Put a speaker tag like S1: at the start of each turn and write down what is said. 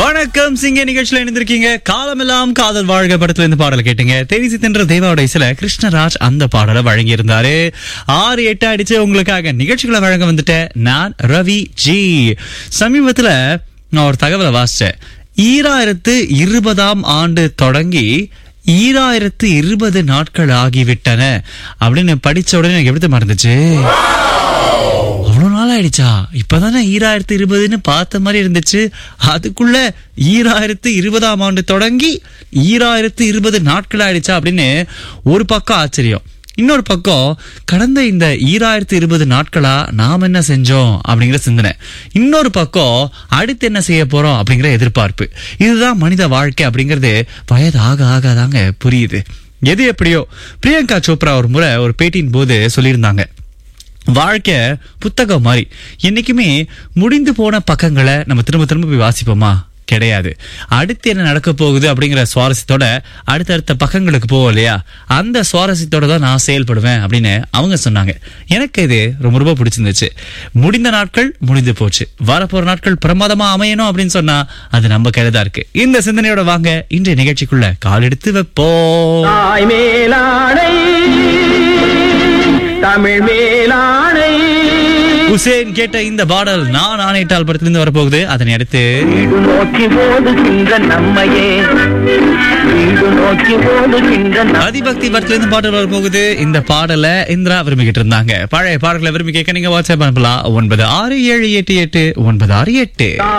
S1: வணக்கம் சிங்க நிகழ்ச்சியில இணைந்திருக்கீங்க காலமெல்லாம் காதல் வாழ்க படத்துல இருந்து பாடல் கேட்டீங்க தெரிசி தின்ற தேவாவுடைய சில கிருஷ்ணராஜ் அந்த பாடலை வழங்கி இருந்தாரு ஆறு எட்டு அடிச்சு உங்களுக்காக நிகழ்ச்சிகளை வழங்க வந்துட்டேன் நான் ரவி ஜி சமீபத்துல நான் ஒரு தகவலை வாசிச்சேன் ஈராயிரத்து இருபதாம் ஆண்டு தொடங்கி ஈராயிரத்து இருபது நாட்கள் ஆகிவிட்டன அப்படின்னு படிச்ச உடனே எனக்கு எப்படி மறந்துச்சு அவ்வளோ நாள் ஆயிடுச்சா இப்பதானே ஈராயிரத்து இருபதுன்னு பார்த்த மாதிரி இருந்துச்சு அதுக்குள்ள ஈராயிரத்து இருபதாம் ஆண்டு தொடங்கி ஈராயிரத்து இருபது நாட்கள் ஆயிடுச்சா அப்படின்னு ஒரு பக்கம் ஆச்சரியம் இன்னொரு பக்கம் கடந்த இந்த ஈராயிரத்து இருபது நாட்களா நாம் என்ன செஞ்சோம் அப்படிங்கிற சிந்தனை இன்னொரு பக்கம் அடுத்து என்ன செய்ய போறோம் அப்படிங்கிற எதிர்பார்ப்பு இதுதான் மனித வாழ்க்கை அப்படிங்கிறது வயது ஆக ஆக தாங்க புரியுது எது எப்படியோ பிரியங்கா சோப்ரா ஒரு முறை ஒரு பேட்டியின் போது சொல்லியிருந்தாங்க வாழ்க்கை புத்தகம் மாதிரி என்னைக்குமே முடிந்து போன பக்கங்களை நம்ம திரும்ப திரும்ப போய் வாசிப்போமா கிடையாது அடுத்து என்ன நடக்க போகுது அப்படிங்கிற சுவாரஸ்யத்தோட அடுத்தடுத்த பக்கங்களுக்கு போவோம் இல்லையா அந்த சுவாரஸ்யத்தோட தான் நான் செயல்படுவேன் அப்படின்னு அவங்க சொன்னாங்க எனக்கு இது ரொம்ப ரொம்ப பிடிச்சிருந்துச்சு முடிந்த நாட்கள் முடிந்து போச்சு வரப்போற நாட்கள் பிரமாதமா அமையணும் அப்படின்னு சொன்னா அது நம்ம கையில தான் இருக்கு இந்த சிந்தனையோட வாங்க இன்றைய நிகழ்ச்சிக்குள்ள கால் எடுத்து வைப்போம்
S2: தாய் மேலாடை தமிழ் மேலாடை
S1: உசேன் கேட்ட இந்த பாடல் நான் ஆணையிட்டால் படத்திலிருந்து வரப்போகுது அதனை அடுத்து
S2: வீடு நோக்கி ஓடுகின்ற நம்மையே வீடு நோக்கி ஓடுகின்ற நம்ம
S1: அதிபக்தி படத்திலிருந்து பாடல் வரப்போகுது இந்த பாடலை இந்திரா விரும்பிக்கிட்டு இருந்தாங்க பழைய பாடல்களை விரும்பி கேட்க நீங்க வாட்ஸ்அப் அனுப்பலாம் ஒன்பது ஆறு ஏழு எட்டு எட்டு ஒன்பது ஆறு எட்டு